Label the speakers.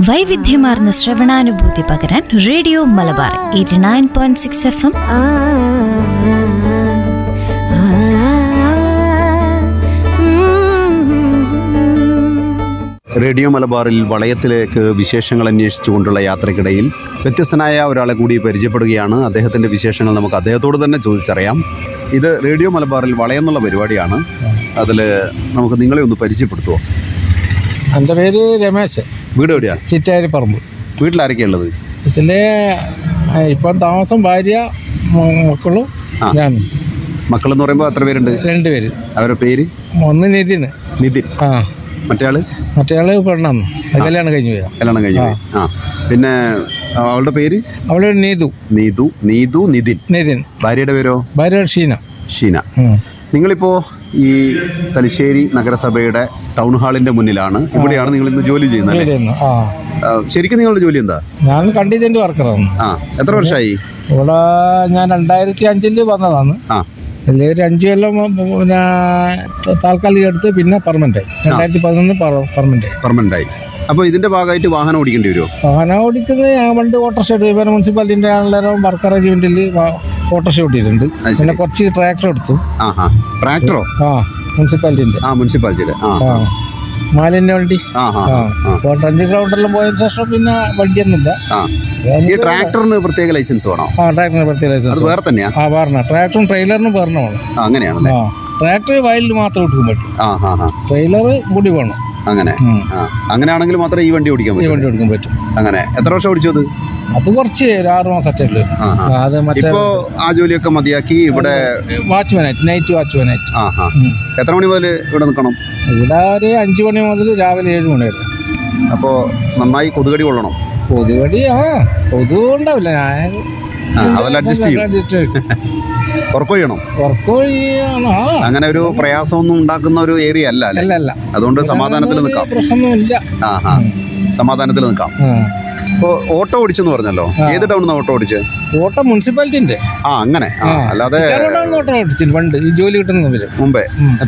Speaker 1: വൈവിധ്യമാർന്ന ശ്രവണാനുഭൂതി പകരാൻ Radio Malabar eighty nine point six F M
Speaker 2: radio മലബാറിൽ വളയത്തിലേക്ക് വിശേഷങ്ങൾ അന്വേഷിച്ചുകൊണ്ടുള്ള യാത്രക്കിടയിൽ വ്യത്യസ്തനായ ഒരാളെ കൂടി പരിചയപ്പെടുകയാണ് അദ്ദേഹത്തിൻ്റെ വിശേഷങ്ങൾ നമുക്ക് അദ്ദേഹത്തോട് തന്നെ ചോദിച്ചറിയാം ഇത് റേഡിയോ മലബാറിൽ വളയം എന്നുള്ള പരിപാടിയാണ് അതിൽ നമുക്ക് നിങ്ങളെ ഒന്ന് പരിചയപ്പെടുത്തുമോ
Speaker 3: എൻ്റെ പേര് രമേശ്
Speaker 2: വീട് എവിടെയാ
Speaker 3: ചിറ്റാരി പറമ്പ്
Speaker 2: വീട്ടിലാരൊക്കെയാ ഉള്ളത്
Speaker 3: ഇതിൽ ഇപ്പം താമസം ഭാര്യ മ- മക്കളും
Speaker 2: ആ.
Speaker 3: ഞാനും
Speaker 2: മക്കളെന്ന് പറയുമ്പോൾ എത്ര പേരുണ്ട്
Speaker 3: രണ്ടുപേര്
Speaker 2: അവരുടെ പേര്
Speaker 3: ഒന്ന് നിതിന്
Speaker 2: നിതിൻ
Speaker 3: ആ
Speaker 2: മറ്റേ ആള്
Speaker 3: മറ്റേയാള് പെണ്ണാന്ന് അത് കല്യാണം കഴിഞ്ഞു പോയാ
Speaker 2: കല്യാണം കഴിഞ്ഞു പോയി. ആ പിന്നെ ആ, അവളുടെ പേര്
Speaker 3: അവള് നീതു
Speaker 2: നീതു നീതു നിതിൻ
Speaker 3: നിതിൻ
Speaker 2: ഭാര്യയുടെ പേരോ
Speaker 3: ഭാര്യ ഷീന
Speaker 2: ഷീന
Speaker 3: ഉം.
Speaker 2: നിങ്ങളിപ്പോൾ ഈ തലശ്ശേരി നഗരസഭയുടെ ടൗൺ ഹാളിന്റെ മുന്നിലാണ് ഇവിടെയാണ് നിങ്ങൾ ഇന്ന് ജോലി ചെയ്യുന്നത് അല്ലേ
Speaker 3: ഇവിടെയായിരുന്നു. ആ
Speaker 2: ആ, ശരിക്കും നിങ്ങളുടെ ജോലി എന്താ
Speaker 3: ഞാൻ കണ്ടീജന്റ് വർക്കറാണ്
Speaker 2: ആ എത്ര വർഷമായി
Speaker 3: ഇവിടെ ഞാൻ രണ്ടായിരത്തി അഞ്ചില് വന്നതാണ്
Speaker 2: ആ
Speaker 3: അതിൽ ഒരു അഞ്ച് കൊല്ലം പിന്നെ താൽക്കാലികം എടുത്ത് പിന്നെ പെർമനന്റ് രണ്ടായിരത്തി പതിനൊന്ന് പെർമനന്റ്
Speaker 2: പെർമനന്റ് ആയി അപ്പോൾ ഇതിന്റെ ഭാഗമായിട്ട് വാഹനം ഓടിക്കേണ്ടി വരുമോ
Speaker 3: വാഹനം ഓടിക്കുന്നത് ഞാൻ പണ്ട് ഓട്ടോറിക്ഷ വിവര മുനിസിപ്പാലിറ്റിന്റെ ആണെങ്കിലും വർക്ക് അറേഞ്ച്മെന്റിൽ ഓട്ടോറിക്ഷ ഓടിയിട്ടുണ്ട്
Speaker 2: ശരി.
Speaker 3: പിന്നെ കുറച്ച് ട്രാക്ടർ എടുത്തു
Speaker 2: ആ ഹാ ട്രാക്ടറോ
Speaker 3: ആ മുനിസിപ്പാലിറ്റിന്റെ
Speaker 2: ആ മുനിസിപ്പാലിറ്റിയുടെ ആ
Speaker 3: ആ മാലിന്യ വണ്ടി
Speaker 2: ആ ഹാ
Speaker 3: ആ
Speaker 2: ആ
Speaker 3: അപ്പോൾ ട്രഞ്ച് ഗ്രൗണ്ടെല്ലാം പോയതിനു ശേഷം പിന്നെ വണ്ടിയൊന്നുമില്ല
Speaker 2: ആ ഈ ട്രാക്ടറിന് പ്രത്യേക ലൈസൻസ് വേണോ
Speaker 3: ആ ട്രാക്ടറിന് പ്രത്യേക
Speaker 2: അത്
Speaker 3: ലൈസൻസ്
Speaker 2: വേറെ തന്നെയാ
Speaker 3: ആ പറഞ്ഞ ട്രാക്ടറും ട്രെയിലറിനും പറഞ്ഞ വേണം
Speaker 2: ആ അങ്ങനെയാണല്ലേ
Speaker 3: ആ ട്രാക്ടർ വയലിൽ മാത്രം എടുക്കാൻ പറ്റും
Speaker 2: ആ ഹാ ഹാ
Speaker 3: ട്രെയിലർ കൂടി വേണം
Speaker 2: അങ്ങനെ
Speaker 3: ഉം.
Speaker 2: ആ അങ്ങനെയാണെങ്കിൽ മാത്രമേ ഈ വണ്ടി ഓടിക്കാൻ
Speaker 3: ഈ
Speaker 2: പറ്റൂ
Speaker 3: വണ്ടി എടുക്കാൻ പറ്റും
Speaker 2: അങ്ങനെ എത്ര വർഷം ഓടിച്ചു അത്
Speaker 3: അത് കുറച്ച് ഒരു ആറ് മാസം അറ്റല്ലേ
Speaker 2: ആ ആ
Speaker 3: അത് മറ്റേ
Speaker 2: ഇപ്പോ ആ ജോലിയൊക്കെ മതിയാക്കി ഇവിടെ
Speaker 3: വാച്ച്മാനായിട്ട് നൈറ്റ് വാച്ച്മാനായിട്ട്
Speaker 2: ആ ആ എത്ര മണി മുതൽ ഇവിടെ നിൽക്കണം
Speaker 3: ഇവിടെ ഒരു അഞ്ച് മണി മുതൽ രാവിലെ ഏഴ് മണി വരെ
Speaker 2: അപ്പോൾ നന്നായി കൊതുകടി കൊള്ളണം
Speaker 3: കൊതുകടി ആ കൊതുക് ഉണ്ടാവില്ല ഞാൻ
Speaker 2: ആ, അതെല്ലാം adjust ചെയ്യും.
Speaker 3: adjust ചെയ്യും.
Speaker 2: ഉറക്കൊഴിയണം
Speaker 3: ഉറക്കമൊഴിയാണ് ആ
Speaker 2: അങ്ങനെ ഒരു പ്രയാസമൊന്നും ഉണ്ടാക്കുന്ന ഒരു ഏരിയ അല്ല അല്ലേ
Speaker 3: അല്ല അല്ല
Speaker 2: അതുകൊണ്ട് സമാധാനത്തിൽ നിൽക്കാം
Speaker 3: പ്രശ്നമൊന്നുമില്ല
Speaker 2: ആ ആ സമാധാനത്തിൽ നിൽക്കാം
Speaker 3: ആ.
Speaker 2: ഇപ്പോൾ ഓട്ടോ ഓടിച്ചെന്ന് പറഞ്ഞല്ലോ ഏത് ടൗണിൽ ഓട്ടോ ഓടിച്ച്
Speaker 3: കോട്ടയം മുനിസിപ്പാലിറ്റിന്റെ
Speaker 2: ആ അങ്ങനെ ആ അല്ലാതെ
Speaker 3: ഓട്ടോ ഓടിച്ചിട്ട് പണ്ട് ഈ ജോലി കിട്ടുന്ന മുമ്പില്
Speaker 2: മുമ്പേ
Speaker 3: ഉം.